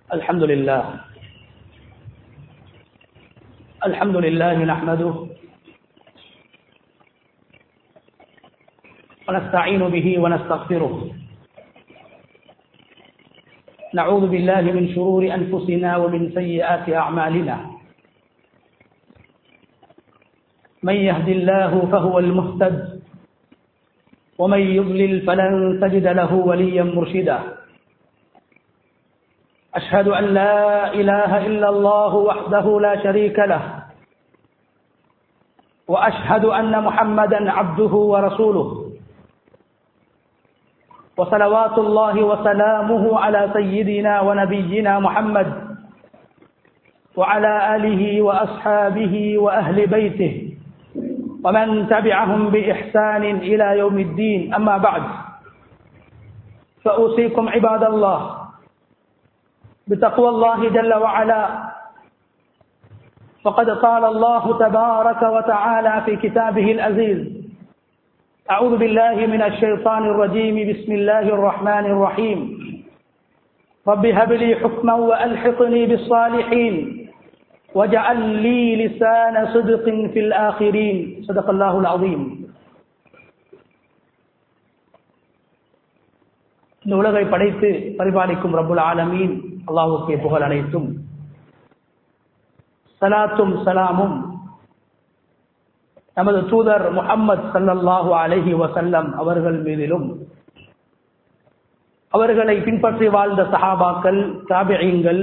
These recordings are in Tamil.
الحمد لله الحمد لله نحمده ونستعين به ونستغفره نعوذ بالله من شرور أنفسنا ومن سيئات أعمالنا من يهد الله فهو المهتد ومن يضلل فلن تجد له وليا مرشدا أشهد أن لا إله إلا الله وحده لا شريك له وأشهد أن محمدا عبده ورسوله وصلوات الله وسلامه على سيدنا ونبينا محمد وعلى آله وأصحابه وأهل بيته ومن تبعهم بإحسان إلى يوم الدين أما بعد فأوصيكم عباد الله بتقوى الله جل وعلا فقد قال الله تبارك وتعالى في كتابه العزيز أعوذ بالله من الشيطان الرجيم بسم الله الرحمن الرحيم رب هب لي حكما وألحقني بالصالحين واجعل لي لسان صدق في الآخرين صدق الله العظيم இந்த உலகை படைத்து பரிபாலிக்கும் ரப்புல் ஆலமீன் அல்லாஹுக்கே புகழ் அனைத்தும் சலாத்தும் சலாமும் நமது தூதர் முகம்மது சல்லல்லாஹு அலஹி வசல்லம் அவர்கள் மீதிலும் அவர்களை பின்பற்றி வாழ்ந்த சஹாபாக்கள் தாபியங்கள்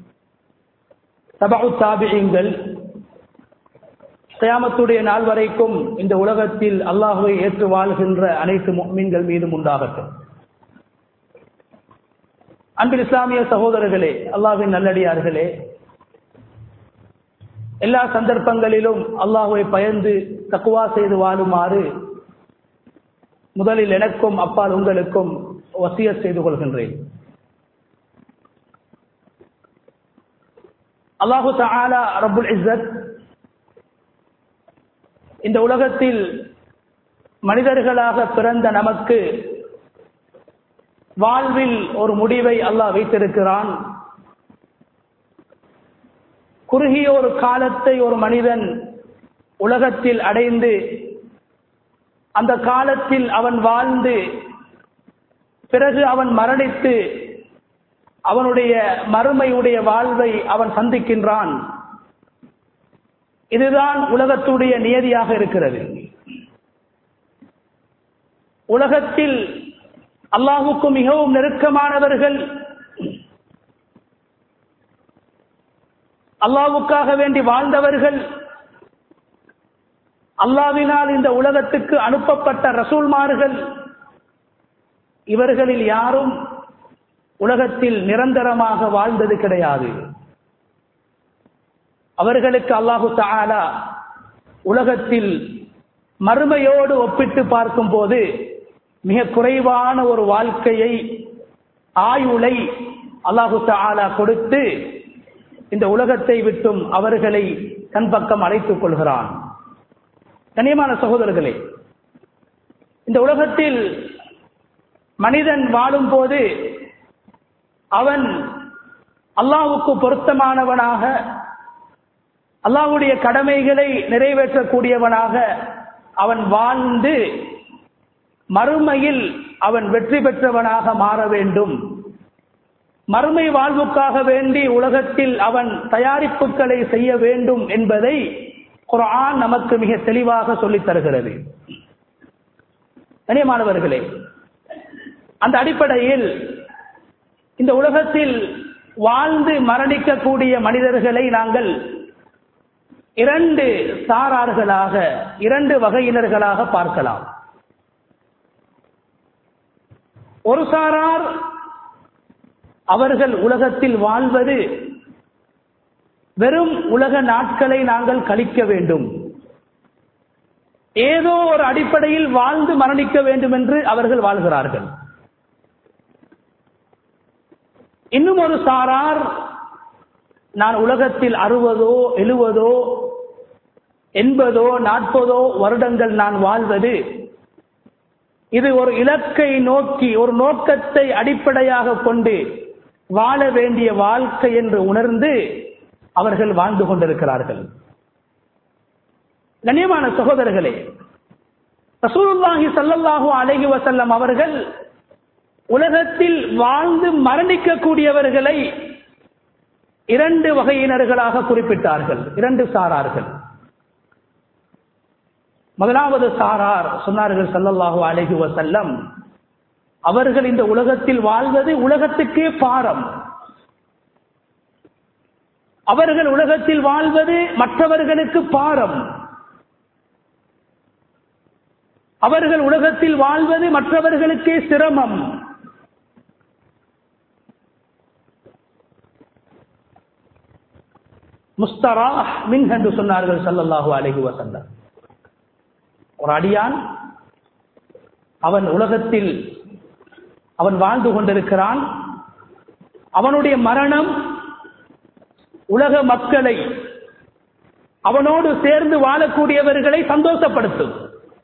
தபு தாபியங்கள் கயாமத்துடைய நாள் வரைக்கும் இந்த உலகத்தில் அல்லாஹுவை ஏற்று வாழ்கின்ற அனைத்து மீன்கள் மீதும் உண்டாகட்டும் அன்பில் இஸ்லாமிய சகோதரர்களே அல்லாஹின் நல்லடியார்களே எல்லா சந்தர்ப்பங்களிலும் அல்லாஹுவை பயந்து தக்குவா செய்து வாழுமாறு முதலில் எனக்கும் அப்பால் உங்களுக்கும் வசிய செய்து கொள்கின்றேன் அல்லாஹு தாலா ரபுல் இஸ்ஸத் இந்த உலகத்தில் மனிதர்களாக பிறந்த நமக்கு வாழ்வில் ஒரு முடிவை அல்லாஹ் வைத்திருக்கிறான் குறுகிய ஒரு காலத்தை ஒரு மனிதன் உலகத்தில் அடைந்து அந்த காலத்தில் அவன் வாழ்ந்து பிறகு அவன் மரணித்து அவனுடைய மறுமையுடைய வாழ்வை அவன் சந்திக்கின்றான் இதுதான் உலகத்துடைய நியதியாக இருக்கிறது உலகத்தில் அல்லாஹுக்கு மிகவும் நெருக்கமானவர்கள் அல்லாவுக்காக வேண்டி வாழ்ந்தவர்கள் அல்லாவினால் இந்த உலகத்துக்கு அனுப்பப்பட்ட ரசூல்மார்கள் இவர்களில் யாரும் உலகத்தில் நிரந்தரமாக வாழ்ந்தது கிடையாது அவர்களுக்கு அல்லாஹு தாலா உலகத்தில் மறுமையோடு ஒப்பிட்டு பார்க்கும் போது மிக குறைவான ஒரு வாழ்க்கையை ஆயுளை அல்லாஹு தாலா கொடுத்து இந்த உலகத்தை விட்டும் அவர்களை தன் பக்கம் அழைத்துக் கொள்கிறான் கண்ணியமான சகோதரர்களே இந்த உலகத்தில் மனிதன் வாழும் போது அவன் அல்லாவுக்கு பொருத்தமானவனாக அல்லாவுடைய கடமைகளை நிறைவேற்றக்கூடியவனாக அவன் வாழ்ந்து மறுமையில் அவன் வெற்றி பெற்றவனாக மாற வேண்டும் மறுமை வாழ்வுக்காக வேண்டி உலகத்தில் அவன் தயாரிப்புகளை செய்ய வேண்டும் என்பதை குரான் நமக்கு மிக தெளிவாக சொல்லித் தருகிறது கனியமானவர்களே அந்த அடிப்படையில் இந்த உலகத்தில் வாழ்ந்து மரணிக்கக்கூடிய மனிதர்களை நாங்கள் இரண்டு சாரார்களாக இரண்டு வகையினர்களாக பார்க்கலாம் ஒரு சாரார் அவர்கள் உலகத்தில் வாழ்வது வெறும் உலக நாட்களை நாங்கள் கழிக்க வேண்டும் ஏதோ ஒரு அடிப்படையில் வாழ்ந்து மரணிக்க வேண்டும் என்று அவர்கள் வாழ்கிறார்கள் இன்னும் ஒரு சாரார் நான் உலகத்தில் அறுபதோ எழுவதோ எண்பதோ நாற்பதோ வருடங்கள் நான் வாழ்வது இது ஒரு இலக்கை நோக்கி ஒரு நோக்கத்தை அடிப்படையாக கொண்டு வாழ வேண்டிய வாழ்க்கை என்று உணர்ந்து அவர்கள் வாழ்ந்து கொண்டிருக்கிறார்கள் கண்ணியமான சகோதரர்களே ரசூலுல்லாஹி ஸல்லல்லாஹு அலைஹி வஸல்லம் அவர்கள் உலகத்தில் வாழ்ந்து மரணிக்கக்கூடியவர்களை இரண்டு வகையினர்களாக குறிப்பிட்டார்கள் இரண்டு சாரார்கள் முதலாவது சாரார் சொன்னார்கள் ஸல்லல்லாஹு அலைஹி வஸல்லம் அவர்கள் இந்த உலகத்தில் வாழ்வது உலகத்துக்கே பாரம் அவர்கள் உலகத்தில் வாழ்வது மற்றவர்களுக்கு பாரம் அவர்கள் உலகத்தில் வாழ்வது மற்றவர்களுக்கே சிரமம் முஸ்தரா மின் என்று சொன்னார்கள் சல்லல்லாஹு அலைஹி வசல்லம் ஒரு அடியான் அவன் உலகத்தில் அவன் வாழ்ந்து கொண்டிருக்கிறான் அவனுடைய மரணம் உலக மக்களை அவனோடு சேர்ந்து வாழக்கூடியவர்களை சந்தோஷப்படுத்தும்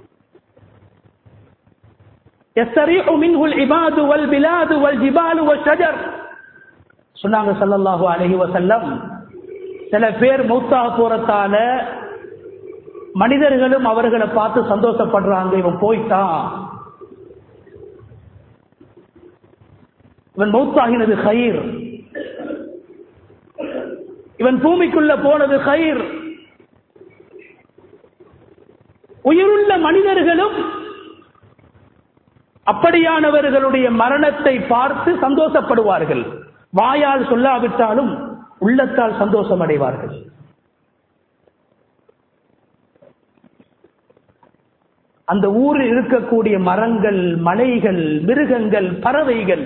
சொன்னாங்க சல்லல்லாஹு அலஹி வசல்லம் சில பேர் மௌத்தா போறத்தால மனிதர்களும் அவர்களை பார்த்து சந்தோஷப்படுறாங்க இவன் போயிட்டான் இவன் மௌத்தாகினது கயிர் இவன் பூமிக்குள்ள போனது கயிர் உயிருள்ள மனிதர்களும் அப்படியானவர்களுடைய மரணத்தை பார்த்து சந்தோஷப்படுவார்கள் வாயால் சொல்லாவிட்டாலும் உள்ளத்தால் சந்தோஷம் அடைவார்கள் அந்த ஊரில் இருக்கக்கூடிய மரங்கள் மலைகள் மிருகங்கள் பறவைகள்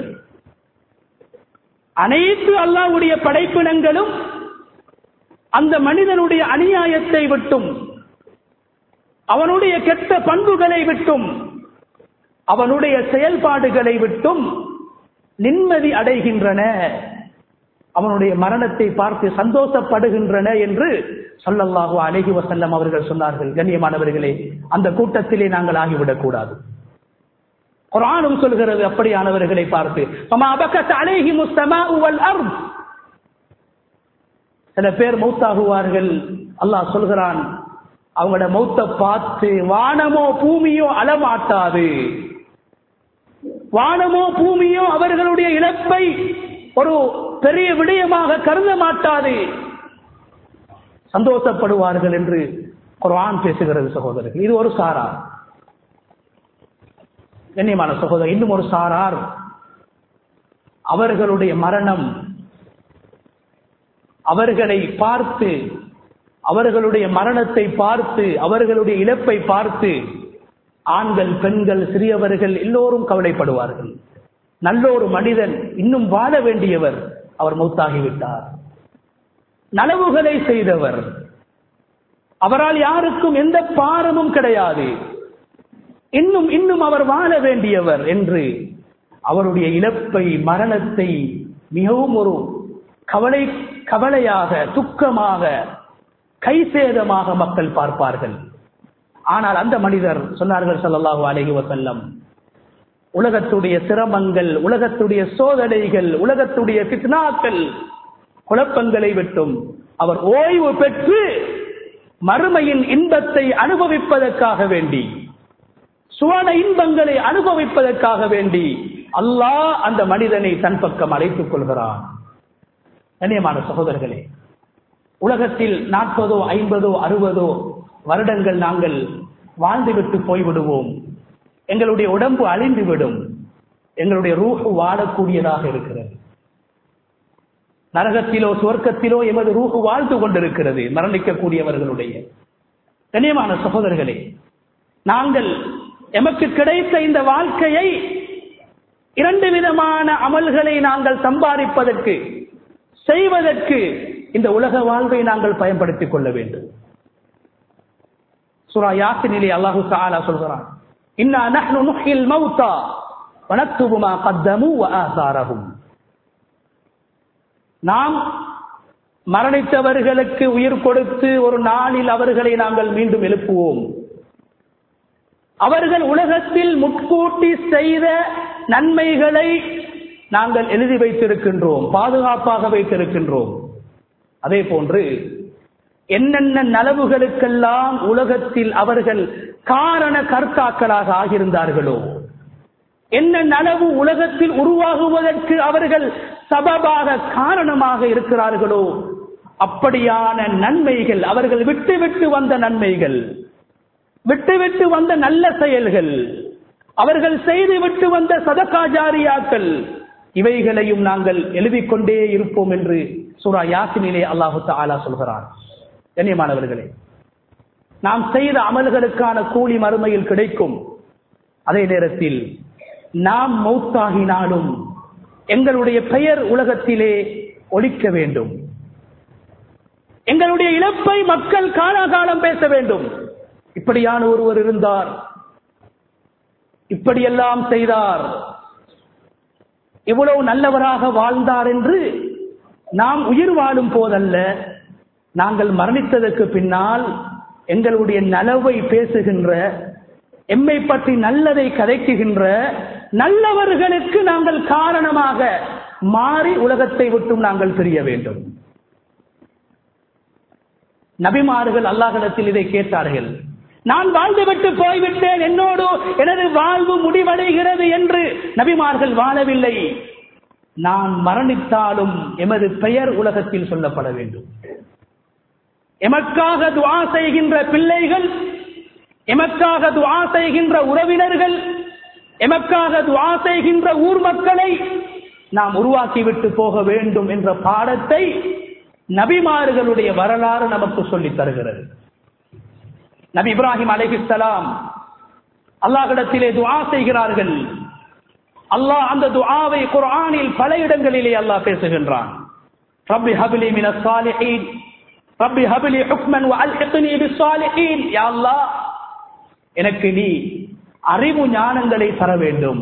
அனைத்து அல்லாவுடைய படைப்பினங்களும் அந்த மனிதனுடைய அநியாயத்தை விட்டும் அவனுடைய கெட்ட பண்புகளை விட்டும் அவனுடைய செயல்பாடுகளை விட்டும் நிம்மதி அடைகின்றன அவனுடைய மரணத்தை பார்த்து சந்தோஷப்படுகின்றன என்று சொல்லல்லாஹு அழகி வசல்லம் அவர்கள் சொன்னார்கள் கண்ணியமானவர்களே அந்த கூட்டத்திலே நாங்கள் ஆகிவிடக் கூடாது குரானும் சொல்கிறது அப்படியானவர்களை பார்த்து சில பேர் மௌத்தாகுவார்கள் அல்லாஹ் சொல்கிறான் அவங்களோட மௌத்த பார்த்து வானமோ பூமியோ அலமாட்டாது வானமோ பூமியோ அவர்களுடைய இழப்பை ஒரு பெரிய விடயமாக கருத மாட்டாது சந்தோஷப்படுவார்கள் என்று குரான் பேசுகிறது சகோதரர்கள் இது ஒரு சாரார் கண்ணியமான சகோதரர் இன்னும் ஒரு சாரார் அவர்களுடைய மரணம் அவர்களை பார்த்து அவர்களுடைய மரணத்தை பார்த்து அவர்களுடைய இழப்பை பார்த்து ஆண்கள் பெண்கள் சிறியவர்கள் எல்லோரும் கவலைப்படுவார்கள் நல்ல ஒரு மனிதன் இன்னும் வாழ வேண்டியவர் அவர் மௌத்தாகிவிட்டார் நலவுகளை செய்தவர் அவரால் யாருக்கும் எந்த பாரமும் கிடையாது இன்னும் இன்னும் அவர் வாழ வேண்டியவர் என்று அவருடைய இழப்பை மரணத்தை மிகவும் ஒரு கவலை கவலையாக துக்கமாக கைசேதமாக மக்கள் பார்ப்பார்கள் ஆனால் அந்த மனிதர் சொன்னார்கள் சல்லாஹூ அலஹி வசல்லம் உலகத்துடைய சிரமங்கள் உலகத்துடைய சோதனைகள் உலகத்துடைய கிட்னாக்கள் குழப்பங்களை விட்டும் அவர் ஓய்வு பெற்று மறுமையின் இன்பத்தை அனுபவிப்பதற்காக வேண்டி சுவன இன்பங்களை அனுபவிப்பதற்காக வேண்டி அல்லாஹ் அந்த மனிதனை தன் பக்கம் அழைத்துக் கொள்கிறான் கண்ணியமான சகோதரர்களே உலகத்தில் நாற்பதோ ஐம்பதோ அறுபதோ வருடங்கள் நாங்கள் வாழ்ந்துவிட்டு போய்விடுவோம் எங்களுடைய உடம்பு அழிந்துவிடும் எங்களுடைய ரூஹு வாழக்கூடியதாக இருக்கிறது நரகத்திலோ சுவர்க்கத்திலோ எமது ரூஹு வாழ்ந்து கொண்டிருக்கிறது மரணிக்கக்கூடியவர்களுடைய கண்ணியமான சகோதரர்களே நாங்கள் எமக்கு கிடைத்த இந்த வாழ்க்கையை இரண்டு விதமான அமல்களை நாங்கள் சம்பாதிப்பதற்கு செய்வதற்கு இந்த உலக வாழ்வை நாங்கள் பயன்படுத்திக் கொள்ள வேண்டும் சுரா யாசினிலே அல்லாஹு தாலா சொல்கிறான் இன்னா நஹ்னு நுஹ்யில் மௌத்தா வனக்துபு மா கத்தமு வ ஆசாரஹும் நாம் மரணித்தவர்களுக்கு உயிர் கொடுத்து ஒரு நாளில் அவர்களை நாங்கள் மீண்டும் எழுப்புவோம் அவர்கள் உலகத்தில் முட்கூட்டி செய்த நன்மைகளை நாங்கள் எழுதி வைத்திருக்கின்றோம் பாதுகாப்பாக வைத்திருக்கின்றோம் அதே போன்று என்னென்ன நலவுகளுக்கெல்லாம் உலகத்தில் அவர்கள் காரண கர்த்தாக்களாக ஆகியிருந்தார்களோ என்ன நனவு உலகத்தில் உருவாகுவதற்கு அவர்கள் சபபாக காரணமாக இருக்கிறார்களோ அப்படியான நன்மைகள் அவர்கள் விட்டு விட்டு வந்த நன்மைகள் விட்டு விட்டு வந்த நல்ல செயல்கள் அவர்கள் செய்து விட்டு வந்த சதகாஜாரியாக்கள் இவைகளையும் நாங்கள் எழுதிக் கொண்டே இருப்போம் என்று சூரா யாசினிலே அல்லாஹு தாலா சொல்கிறார் கண்ணியமானவர்களே நாம் செய்த அமல்களுக்கான கூலி மறுமையில் கிடைக்கும் அதே நேரத்தில் நாம் மௌத்தாகினாலும் எங்களுடைய பெயர் உலகத்திலே ஒழிக்க வேண்டும் எங்களுடைய இழப்பை மக்கள் காலாகாலம் பேச வேண்டும் இப்படியான ஒருவர் இருந்தார் இப்படியெல்லாம் செய்தார் இவ்வளவு நல்லவராக வாழ்ந்தார் என்று நாம் உயிர் வாழும் போதல்ல நாங்கள் மரணித்ததற்கு பின்னால் எங்களுடைய நலவை பேசுகின்ற எம்மை பற்றி நல்லதை கதைக்குகின்ற நல்லவர்களுக்கு நாங்கள் காரணமாக மாறி உலகத்தை விட்டும் நாங்கள் பிரிய வேண்டும் நபிமார்கள் அல்லாஹிடத்தில் இதை கேட்டார்கள் நான் வாழ்ந்துவிட்டு போய்விட்டேன் என்னோடு எனது வாழ்வு முடிவடைகிறது என்று நபிமார்கள் வாழவில்லை நான் மரணித்தாலும் எமது பெயர் உலகத்தில் சொல்லப்பட வேண்டும் எமக்காக துவா செய்கின்ற பிள்ளைகள் எமக்காக துவா செய்கின்ற உறவினர்கள் எமக்காக துவா செய்கின்ற ஊர் மக்களை நாம் உருவாக்கிவிட்டு போக வேண்டும் என்ற பாடத்தை நபிமார்களுடைய வரலாறு நமக்கு சொல்லித் தருகிறது நபி இப்ராஹிம் அலைஹிஸ்ஸலாம் அல்லாஹ்விடத்திலே துஆ செய்கிறார்கள் அல்லாஹ் அந்த துஆவை குர்ஆனில் பல இடங்களிலே அல்லாஹ் பேசுகின்றான் ரப்பி ஹப்லி மினஸ் சாலிஹீன் ரப்பி ஹப்லி ஹுக்மன் வ அல்ஹிக்னி பிஸ்ஸாலிஹீன் யா அல்லாஹ் எனக்கு நீ அறிவு ஞானங்களை தர வேண்டும்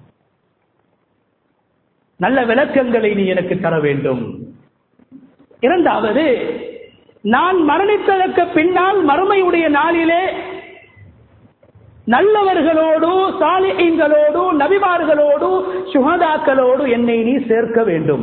நல்ல விளக்கங்களை நீ எனக்கு தர வேண்டும் இரண்டாவது நான் மரணித்ததற்கு பின்னால் மறுமையுடைய நாளிலே நல்லவர்களோடு சாலிஹீன்களோடு நபிமார்களோடு சுகதாக்களோடு என்னை நீ சேர்க்க வேண்டும்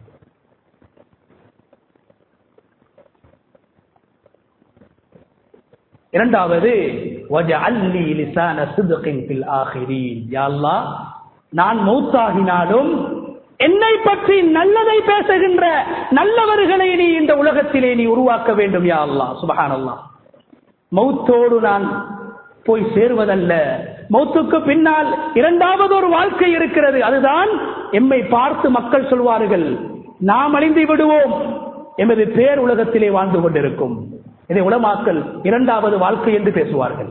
இரண்டாவது வஜஅல்னி லிசான சித்கின் ஃபில் ஆகிரீன் யா அல்லாஹ் நான் மௌத்தாகினாலும் என்னை பற்றி நல்லதை பேசுகின்ற நல்லவர்களை நீ இந்த உலகத்திலே நீ உருவாக்க வேண்டும் யா அல்லாஹ் சுபஹானல்லாஹ் மௌத்தோடு நான் போய் சேர்வதல்ல மௌத்துக்கு பின்னால் இரண்டாவது ஒரு வாழ்க்கை இருக்கிறது அதுதான் எம்மை பார்த்து மக்கள் சொல்வார்கள் நாம் அழிந்து விடுவோம் எமது பேர் உலகத்திலே வாழ்ந்து கொண்டிருக்கும் இதை உலமாக்கல் இரண்டாவது வாழ்க்கை என்று பேசுவார்கள்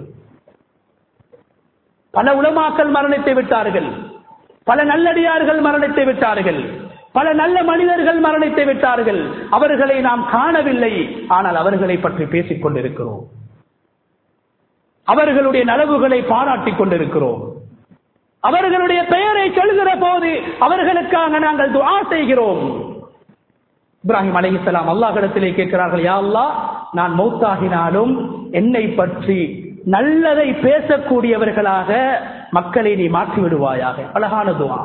பல உலமாக்கல் மரணித்து விட்டார்கள் பல நல்லடியார்கள் மரணித்து விட்டார்கள் பல நல்ல மனிதர்கள் மரணித்து விட்டார்கள் அவர்களை நாம் காணவில்லை ஆனால் அவர்களை பற்றி பேசிக் கொண்டிருக்கிறோம் அவர்களுடைய நலவுகளை பாராட்டிக் கொண்டிருக்கிறோம் அவர்களுடைய பெயரை சொல்கிற போது அவர்களுக்காக நாங்கள் துஆ செய்கிறோம் இப்ராஹிம் அலைஹிஸ்ஸலாம் அல்லாஹ்விடத்திலே கேட்கிறார்கள் யா அல்லாஹ் நான் மௌத்தாகினாலும் என்னை பற்றி நல்லதை பேசக்கூடியவர்களாக மக்களை நீ மாற்றி விடுவாயாக அழகான துவா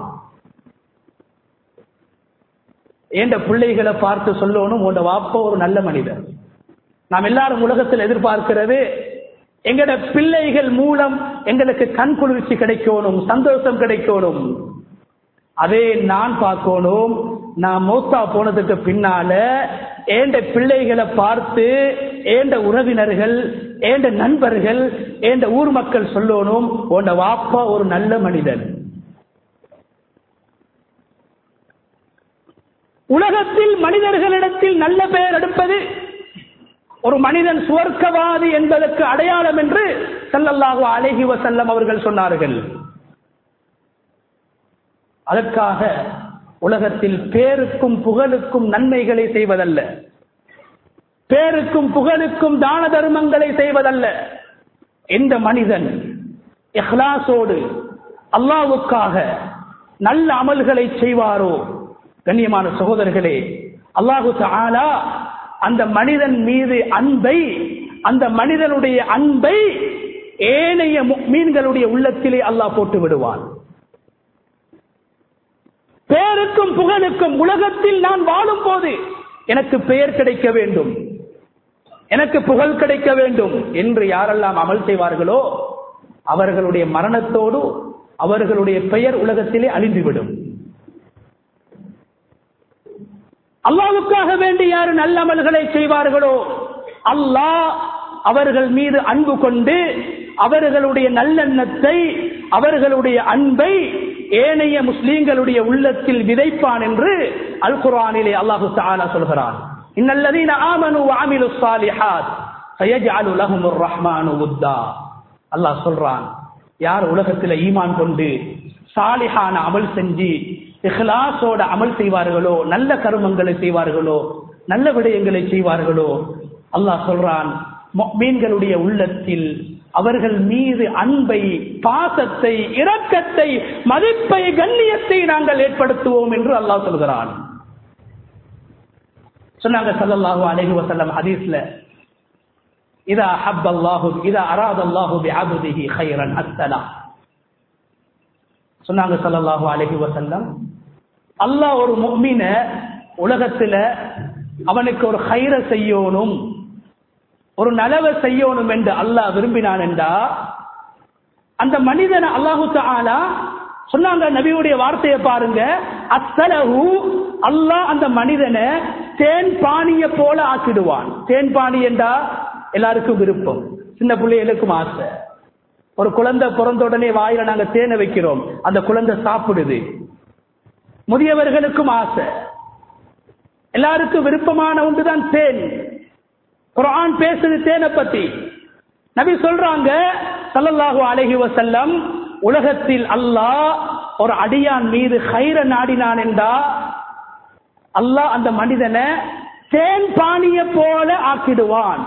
ஏண்ட பிள்ளைகளை பார்த்து சொல்லணும் உண்ட வாப்ப ஒரு நல்ல மனிதர் நாம் எல்லாரும் உலகத்தில் எதிர்பார்க்கிறது எங்கட பிள்ளைகள் மூலம் எங்களுக்கு கண் குளிர்ச்சி கிடைக்கணும் சந்தோஷம் கிடைக்கணும் அதே நான் பார்க்கணும் நான் மௌத்தா போனதுக்கு பின்னால ஏண்ட பிள்ளைகளை பார்த்து ஏண்ட உறவினர்கள் ஏண்ட நண்பர்கள் ஏண்ட ஊர் மக்கள் சொல்லணும் உன்ட வாப்பா ஒரு நல்ல மனிதன் உலகத்தில் மனிதர்களிடத்தில் நல்ல பெயர் எடுப்பது ஒரு மனிதன் சுவர்க்கவாதி என்பதற்கு அடையாளம் என்று சல்லல்லாஹு அலைஹி வசல்லம் அவர்கள் சொன்னார்கள் அதற்காக உலகத்தில் பேருக்கும் புகழுக்கும் நன்மைகளை செய்வதல்ல பேருக்கும் புகழுக்கும் தான தர்மங்களை செய்வதல்ல எந்த மனிதன் இஹ்லாசோடு அல்லாவுக்காக நல்ல அமல்களை செய்வாரோ கண்ணியமான சகோதரர்களே அல்லாஹு தாலா அந்த மனிதன் மீது அன்பை அந்த மனிதனுடைய அன்பை ஏனைய மீன்களுடைய உள்ளத்திலே அல்லாஹ் போட்டு விடுவான் பேருக்கும் புகழுக்கும் உலகத்தில் நான் வாழும் போது எனக்கு பெயர் கிடைக்க வேண்டும் எனக்கு புகழ் கிடைக்க வேண்டும் என்று யாரெல்லாம் அமல் செய்வார்களோ அவர்களுடைய மரணத்தோடு அவர்களுடைய பெயர் உலகத்திலே அழிந்துவிடும் அல்லாவுக்காக வேண்டி யார் நல்ல அமல்களை செய்வார்களோ அல்லாஹ் அவர்கள் மீது அன்பு கொண்டு அவர்களுடைய நல்லெண்ணத்தை அவர்களுடைய அன்பை ஏனைய முஸ்லீம்களுடைய உள்ளத்தில் விதைப்பான் என்று அல் குரானிலே அல்லாஹு தாலா சொல்கிறான் இன்னல்லதீன ஆமனு வாமிலு சாலிஹாத் சயஜ்அலு லஹுமுர் ரஹ்மானு உத்தா அல்லாஹ் சொல்றான் யார் உலகத்தில் ஈமான் கொண்டு சாலிஹான அமல் செஞ்சு இஹ்லாஸோட அமல் செய்வார்களோ நல்ல கருமங்களை செய்வார்களோ நல்ல விடயங்களை செய்வார்களோ அல்லாஹ் சொல்றான் மீன்களுடைய உள்ளத்தில் அவர்கள் மீது அன்பை பாசத்தை இரக்கத்தை மதிப்பை கண்ணியத்தை நாங்கள் ஏற்படுத்துவோம் என்று அல்லாஹ் சொல்கிறான் சொன்னாங்க சல்லல்லாஹு அலைஹி வஸல்லம் ஹதீஸ்ல இதா ஹப் அல்லாஹு இதா அராத் அல்லாஹு பி அபுதிஹி கைரன் அஸ்ஸலா சொன்னாங்க சல்லல்லாஹு அலைஹி வஸல்லம் அல்லாஹ் ஒரு முஃமின உலகத்துல அவனுக்கு ஒரு ஹைர செய்யணும் ஒரு நலவை செய்யணும் என்று அல்லாஹ் விரும்பினான் என்றா அந்த மனிதனை அல்லாஹு தாலா சொன்னாங்க நபியுடைய வார்த்தையை பாருங்க அத்தலகு அல்லாஹ் அந்த மனிதனை தேன் பானிய போல ஆக்கிடுவான் தேன் பானி என்றா எல்லாருக்கும் விருப்பம் சின்ன பிள்ளைகளுக்கும் ஆசை ஒரு குழந்தை பிறந்த உடனே வாயில நாங்க தேனை வைக்கிறோம் அந்த குழந்தை சாப்பிடுது முதியவர்களுக்கும் ஆசை எல்லாருக்கும் விருப்பமான ஒன்றுதான் தேன் குரான் பேசுது தேனை பத்தி நபி சொல்றாங்க சல்லல்லாஹு அலைஹி வசல்லம் உலகத்தில் அல்லாஹ் ஒரு அடியான் மீது ஹைர நாடினான் என்றா அல்லாஹ் அந்த மனிதனை தேன் பானிய போல ஆக்கிடுவான்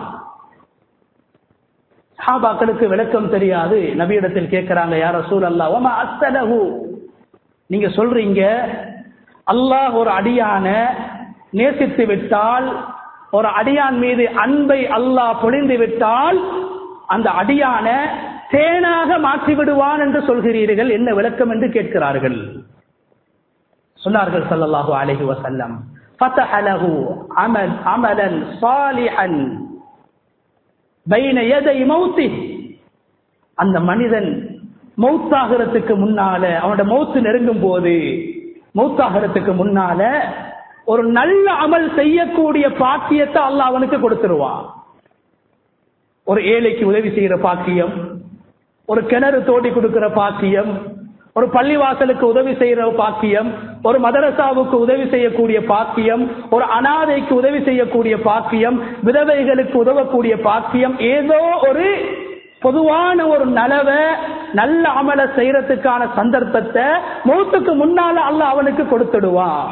சாபாக்களுக்கு விளக்கம் தெரியாது நபியிடத்தில் கேட்கிறாங்க யார சூழ் அல்லா அஸ்தலகு நீங்க சொல்றீங்க அல்லாஹ் ஒரு அடியான நேசித்து விட்டால் ஒரு அடியான் மீது அன்பை அல்லாஹ் பொழிந்து விட்டால் அந்த அடியான தேனாக மாற்றி விடுவான் என்று சொல்கிறீர்கள் என்ன விளக்கம் என்று கேட்கிறார்கள் சொன்னார்கள் சல்லல்லாஹு அலைஹி வசல்லம் فتح له عمل عملا صالحا بين يدي موته அந்த மனிதன் மௌத்தாகிறதுக்கு முன்னால அவனோட மௌத்து நெருங்கும் போது மௌத்தாகிறதுக்கு முன்னால ஒரு நல்ல அமல் செய்யக்கூடிய பாக்கியத்தை அல்லாஹ் அவனுக்கு கொடுத்துருவான் ஒரு ஏழைக்கு உதவி செய்யற பாக்கியம் ஒரு கிணறு தோண்டி கொடுக்கிற பாக்கியம் ஒரு பள்ளிவாசலுக்கு உதவி செய்யற பாக்கியம் ஒரு மதரசாவுக்கு உதவி செய்யக்கூடிய பாக்கியம் ஒரு அனாதைக்கு உதவி செய்யக்கூடிய பாக்கியம் விதவைகளுக்கு உதவக்கூடிய பாக்கியம் ஏதோ ஒரு பொதுவான ஒரு நலவை நல்ல அமல செய்யறதுக்கான சந்தர்ப்பத்தை மௌத்துக்கு முன்னால அல்ல அவனுக்கு கொடுத்துடுவான்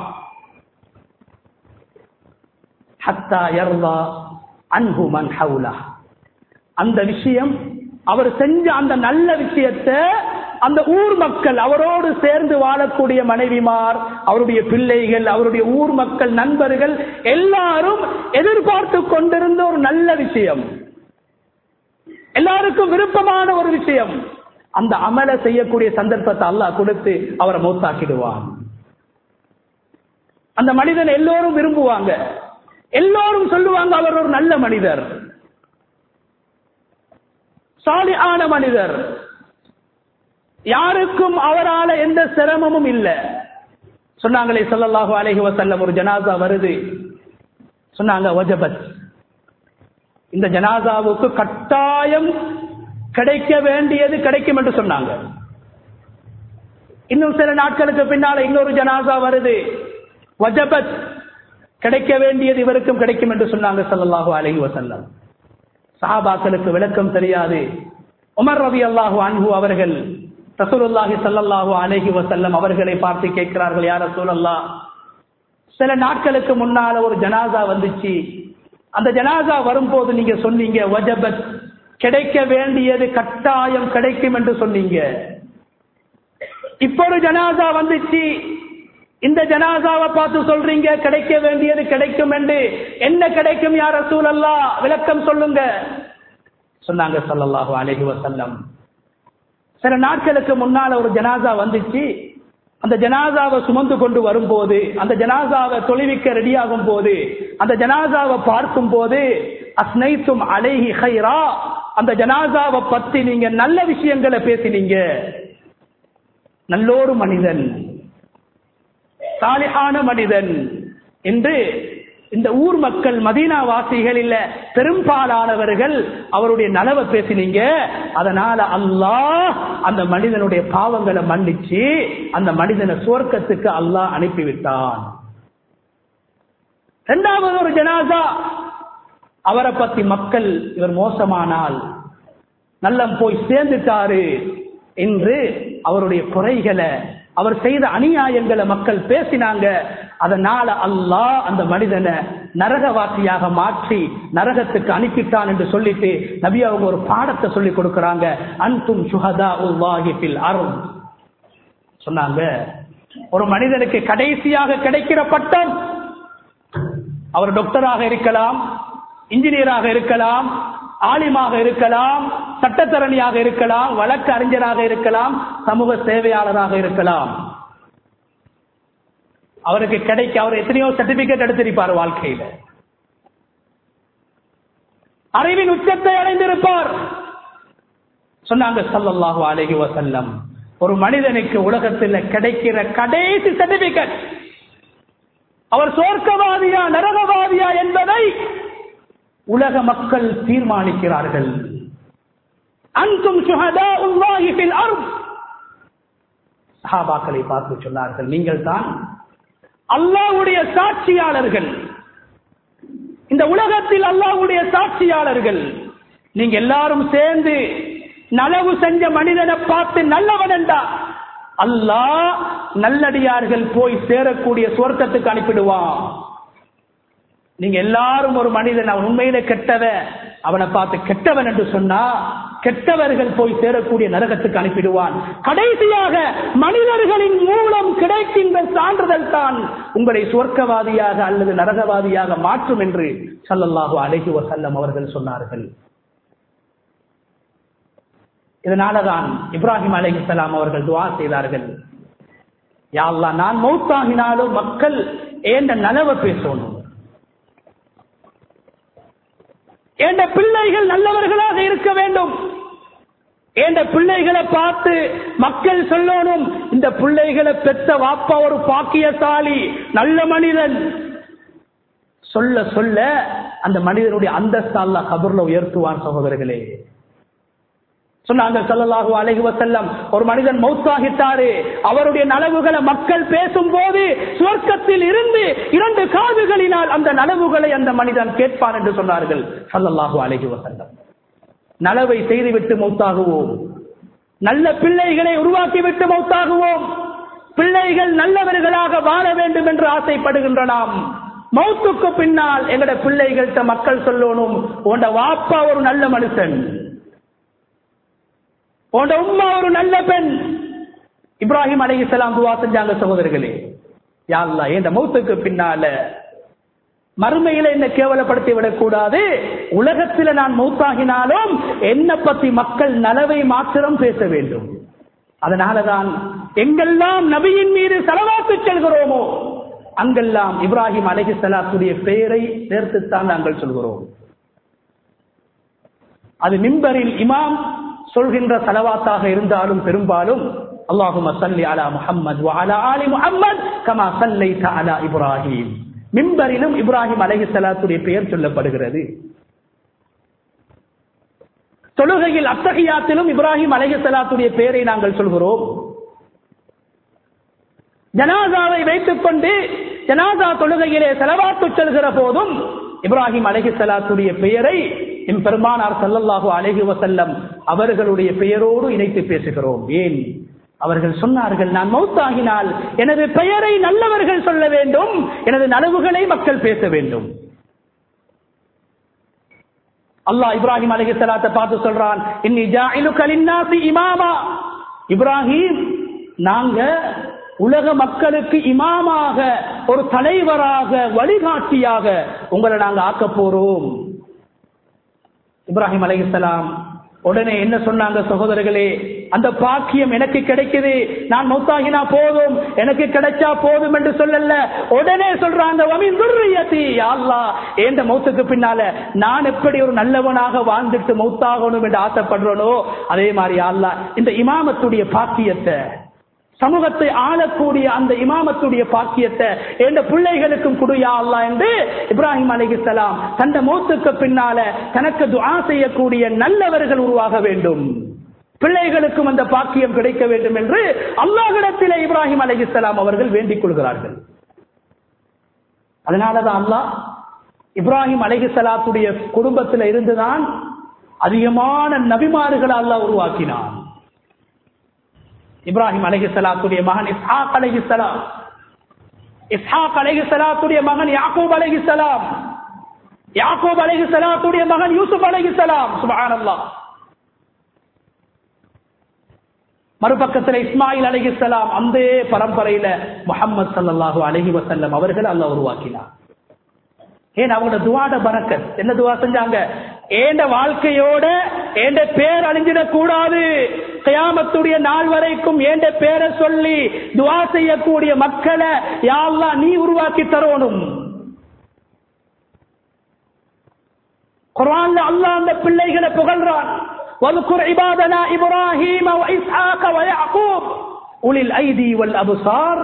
ஹத்தா யர்லா அன்ஹு மன் ஹவுலா அந்த விஷயம் அவர் செஞ்ச அந்த நல்ல விஷயத்தை அந்த ஊர் மக்கள் அவரோடு சேர்ந்து வாழக்கூடிய மனைவிமார் அவருடைய பிள்ளைகள் அவருடைய ஊர் மக்கள் நண்பர்கள் எல்லாரும் எதிர்பார்த்து கொண்டிருந்த ஒரு நல்ல விஷயம் எல்லாருக்கும் விருப்பமான ஒரு விஷயம் அந்த அமல செய்யக்கூடிய சந்தர்ப்பத்தை அல்லாஹ் கொடுத்து அவரை மூத்தாக்கிடுவான் அந்த மனிதன் எல்லோரும் விரும்புவாங்க எல்லோரும் சொல்லுவாங்க அவர் ஒரு நல்ல மனிதர் சாலியான மனிதர் யாருக்கும் அவரால எந்த சிரமமும் இல்லை சொன்னாங்களே சொல்லல்லாஹு அலைஹி வசல்லம் ஒரு ஜனாசா வருது சொன்னாங்க வஜபத் இந்த ஜனாசாவுக்கு கட்டாயம் கிடைக்க வேண்டியது கிடைக்கும் என்று சொன்னாங்க இன்னும் சில நாட்களுக்கு பின்னால இன்னொரு ஜனாசா வருது வஜபத் கிடைக்க வேண்டியது இவருக்கும் கிடைக்கும் என்று சொன்னாங்க சல்லல்லாஹு அலைஹி வசல்லம் சஹாபாக்களுக்கு விளக்கம் தெரியாது உமர் ரவி அல்லாஹு அன்ஹு அவர்கள் ரசூலுல்லாஹி சல்லல்லாஹு அலைஹி வசல்லம் அவர்களை பார்த்து கேட்கிறார்கள் யார் ரசூலல்லா சில நாட்களுக்கு முன்னால ஒரு ஜனாசா வந்துச்சு அந்த ஜனாசா வரும்போது நீங்க சொன்னீங்க வஜபத் கிடைக்க வேண்டியது கட்டாயம் கிடைக்கும் என்று சொன்னீங்க இப்போ ஒரு ஜனாசா வந்துச்சு இந்த ஜனாசாவை பார்த்து சொல்றீங்க கிடைக்க வேண்டியது கிடைக்கும் என்று என்ன கிடைக்கும் யார் ரசூலல்லா விளக்கம் சொல்லுங்க சொன்னாங்க சல்லல்லாஹு அலைஹி வசல்லம் சில நாட்களுக்கு முன்னால ஒரு ஜனாசா வந்துச்சு அந்த ஜனாசாவை சுமந்து கொண்டு வரும்போது அந்த ஜனாசாவை தொழுவிக்க ரெடியாகும் போது அந்த ஜனாசாவை பார்க்கும் போது அஸ்னைத்தும் அலைஹி ஹைரா அந்த ஜனாசாவை பத்தி நீங்க நல்ல விஷயங்களை பேசினீங்க நல்லோரு மனிதன் சாலிஹான மனிதன் என்று இந்த ஊர் மக்கள் மதீனா வாசிகள் இல்ல பெரும்பாலானவர்கள் அவருடைய நலவை பேசினீங்க அதனால அல்லாஹ் அந்த மனிதனுடைய பாவங்களை மன்னிச்சு அந்த மனிதனை சுவர்க்கத்துக்கு அல்லாஹ் அனுப்பிவிட்டான் இரண்டாவது ஒரு ஜனாசா அவரை பத்தி மக்கள் இவர் மோசமானால் நல்லம் போய் சேர்ந்துட்டாரு என்று அவருடைய குறைகளை அவர் செய்த அநியாயங்களை மக்கள் பேசினாங்க அதனால அல்லாஹ் அந்த மனிதனை நரகவாசியாக மாற்றி நரகத்துக்கு அனுப்பிட்டான் என்று சொல்லிட்டு நபி அவங்க ஒரு பாடத்தை சொல்லி கொடுக்கிறாங்க அன்தும் சுஹதா உல்லாஹிபில் அருள் சொன்னாங்க ஒரு மனிதனுக்கு கடைசியாக கிடைக்கிற பட்டம் அவர் டாக்டராக இருக்கலாம் இன்ஜினியராக இருக்கலாம் ஆலிமாக இருக்கலாம் சட்டத்தரணியாக இருக்கலாம் வழக்கு அறிஞராக இருக்கலாம் சமூக சேவையாளராக இருக்கலாம் அவருக்கு கிடைக்க அவர் எத்தனையோ சர்டிபிகேட் எடுத்திருப்பார் வாழ்க்கையில அறிவின் உச்சத்தை அடைந்திருப்பார் சொன்னாங்க சல்லல்லாஹு அலைஹி வசல்லம் ஒரு மனிதனுக்கு உலகத்தில் கிடைக்கிற கடைசி சர்டிபிகேட் அவர் சோர்க்கவாதியா நரகவாதியா என்பதை உலக மக்கள் தீர்மானிக்கிறார்கள் அன்தும் சுஹதா உல்லாஹி ஃபில் அர்த் சஹாபாக்களை பார்த்து சொன்னார்கள் நீங்கள் தான் அல்லாஹ்வுடைய சாட்சியாளர்கள் இந்த உலகத்தில் அல்லாஹ்வுடைய சாட்சியாளர்கள் நீங்க எல்லாரும் சேர்ந்து நலவு செஞ்ச மனிதனை பார்த்து நல்லவன் என்றா அல்லாஹ் நல்லடியார்கள் போய் சேரக்கூடிய சுவர்க்கத்துக்கு அனுப்பிடுவான் நீங்க எல்லாரும் ஒரு மனிதன் அவன் உண்மையில கெட்டவன் அவனை பார்த்து கெட்டவன் என்று சொன்னா கெட்டவர்கள் போய் சேரக்கூடிய நரகத்துக்கு அனுப்பிடுவான் கடைசியாக மனிதர்களின் மூலம் கிடைக்கின்ற சான்றிதழ் தான் உங்களை சுவர்க்கவாதியாக அல்லது நரகவாதியாக மாற்றும் என்று சல்லல்லாஹு அலைஹி வசல்லம் அவர்கள் சொன்னார்கள் இதனாலதான் இப்ராஹிம் அலைஹிஸ்ஸலாம் அவர்கள் துவா செய்தார்கள் யா அல்லாஹ் நான் மௌத்தாகினாலும் மக்கள் ஏண்ட நலவை பேசணும் என்ற பிள்ளைகள் நல்லவர்களாக இருக்க வேண்டும் என்ற பிள்ளைகளை பார்த்து மக்கள் சொல்லணும் இந்த பிள்ளைகளை பெற்ற வாப்பா ஒரு பாக்கியசாலி நல்ல மனிதன் சொல்ல சொல்ல அந்த மனிதனுடைய அந்தஸ்து அல்லாஹ் கபர்ல உயர்த்துவான் சகோதரர்களே சொன்னாங்க ஸல்லல்லாஹு அலைஹி வஸல்லம் ஒரு மனிதன் மௌத்தாகிட்டாரு அவருடைய நலவுகளை மக்கள் பேசும்போது சுவர்க்கத்தில் இருந்து இரண்டு காதுகளினால் அந்த நலவுகளை அந்த மனிதன் கேட்பான் என்று சொன்னார்கள் ஸல்லல்லாஹு அலைஹி வஸல்லம் நலவை செய்துவிட்டு மௌத்தாகுவோம் நல்ல பிள்ளைகளை உருவாக்கிவிட்டு மௌத்தாகுவோம் பிள்ளைகள் நல்லவர்களாக வாழ வேண்டும் என்று ஆசைப்படுகின்ற நாம் மௌத்துக்கு பின்னால் எங்கட பிள்ளைகள்கிட்ட மக்கள் சொல்லணும் உண்ட வாப்பா ஒரு நல்ல மனுஷன் உண்ட உம்மா ஒரு நல்ல பெண் இப்ராஹிம் அலைஹிஸ்ஸலாம் துவா செஞ்சாங்க சகோதரர்களே யா அல்லாஹ் இந்த மௌத்துக்கு பின்னால மறுமையில என்ன கேவலப்படுத்தி விடக்கூடாது உலகத்தில் நான் மௌத்தாகினாலும் என்ன பத்தி மக்கள் நலவை மாத்திரம் பேச வேண்டும் அதனாலதான் எங்கெல்லாம் நபியின் மீது செலவாக்கு செல்கிறோமோ அங்கெல்லாம் இப்ராஹிம் அலஹி சலாத்துடைய பெயரை சேர்த்துத்தான் நாங்கள் சொல்கிறோம் அது மிம்பரில் இமாம் சொல்கின்ற செலவாத்தாக இருந்தாலும் பெரும்பாலும் அல்லாஹும் சல்லி அலா முஹம்மது அலா ஆலி முஹம்மது கமா சல்லை அலா இப்ராஹிம் மிம்பரிலும் இப்ராஹிம் அலஹி சலாத்துடைய பெயர் சொல்லப்படுகிறது தொழுகையில் அத்தகையாத்திலும் இப்ராஹிம் அலஹி சலாத்துடைய பெயரை நாங்கள் சொல்கிறோம் ஜனாதாவை வைத்துக் கொண்டு ஜனாதா தொழுகையிலே செலவாத்து செல்கிற போதும் இப்ராஹிம் அலஹி சலாத்துடைய பெயரை எம் பெருமானார் சல்லல்லாஹு அலஹி வசல்லம் அவர்களுடைய பெயரோடு இணைத்து பேசுகிறோம் ஏன் அவர்கள் சொன்னார்கள் நான் மௌத்தாகினால் எனது பெயரை நல்லவர்கள் சொல்ல வேண்டும் எனது நலவுகளை மக்கள் பேச வேண்டும் அல்லாஹ் இப்ராஹிம் அலஹி சலாத்தை பார்த்து சொல்றான் இன்னி ஜாயிலுக்கலின்னாசி இமாமா இப்ராஹிம் நாங்க உலக மக்களுக்கு இமாமாக ஒரு தலைவராக வழிகாட்டியாக உங்களை நாங்க ஆக்க போறோம் இப்ராஹிம் அலைஹிஸ்ஸலாம் உடனே என்ன சொன்னாங்க சகோதரர்களே அந்த பாக்கியம் எனக்கு கிடைக்குது நான் மௌத்தாகினா போதும் எனக்கு கிடைச்சா போதும் என்று சொல்லல உடனே சொல்றாங்க "வமின் துர்ரியத்தி, யா அல்லாஹ், என்ற மௌத்துக்கு பின்னால நான் எப்படி ஒரு நல்லவனாக வாழ்ந்துட்டு மௌத்தாகணும் என்று ஆசைப்படுறனோ அதே மாதிரி யா அல்லாஹ் இந்த இமாமத்துடைய பாக்கியத்தை சமூகத்தை ஆளக்கூடிய அந்த இமாமத்துடைய பாக்கியத்தை எந்த பிள்ளைகளுக்கும் குடுயா அல்லா என்று இப்ராஹிம் அலைஹிஸ்ஸலாம் தந்த மௌத்துக்கு பின்னால தனக்கு துஆ செய்யக்கூடிய நல்லவர்கள் உருவாக வேண்டும் பிள்ளைகளுக்கும் அந்த பாக்கியம் கிடைக்க வேண்டும் என்று அல்லாஹ்விடத்திலே இப்ராஹிம் அலைஹிஸ்ஸலாம் அவர்கள் வேண்டிக் கொள்கிறார்கள் அதனாலதான் அல்லாஹ் இப்ராஹிம் அலைஹிஸ்ஸலாத்துடைய குடும்பத்தில் இருந்துதான் அதிகமான நபிமாறுகளை அல்லாஹ் உருவாக்கினான் இப்ராஹிம் அலைஹிஸ்ஸலாத்துடைய மகன் இஸ்ஹாக் அலைஹிஸ்ஸலாம் இஸ்ஹாக் அலைஹிஸ்ஸலாத்துடைய மகன் யாக்கூப் அலைஹிஸ்ஸலாம் யாக்கூப் அலைஹிஸ்ஸலாத்துடைய மகன் யூசுப் அலைஹிஸ்ஸலாம் சுப்ஹானல்லாஹ் மறுபக்கத்தில் இஸ்மாயில் அலைஹிஸ்ஸலாம் அந்த பரம்பரையில முஹம்மது ஸல்லல்லாஹு அலைஹி வஸல்லம் அவர்கள் அல்லாஹ் உருவாக்கினார் ஏன் அவங்களோட துவாட பரக்கத் என்ன துவா செஞ்சாங்க ஏண்ட வாழ்க்கையோட ஏண்ட பேர் அழிஞ்சிடக் கூடாது கயாமத்துடைய நாள் வரைக்கும் ஏண்ட பேரை சொல்லி துவா செய்யக்கூடிய மக்களை யாழ்லா நீ உருவாக்கி தரணும் குர்ஆன்ல அல்லாஹ் அந்த பிள்ளைகளை புகழ்றான் وَاذْكُرْ عِبَادَنَا إِبْرَاهِيمَ وَإِسْحَاقَ وَيَعْقُوبَ أُولِي الْأَيْدِي وَالْأَبْصَارِ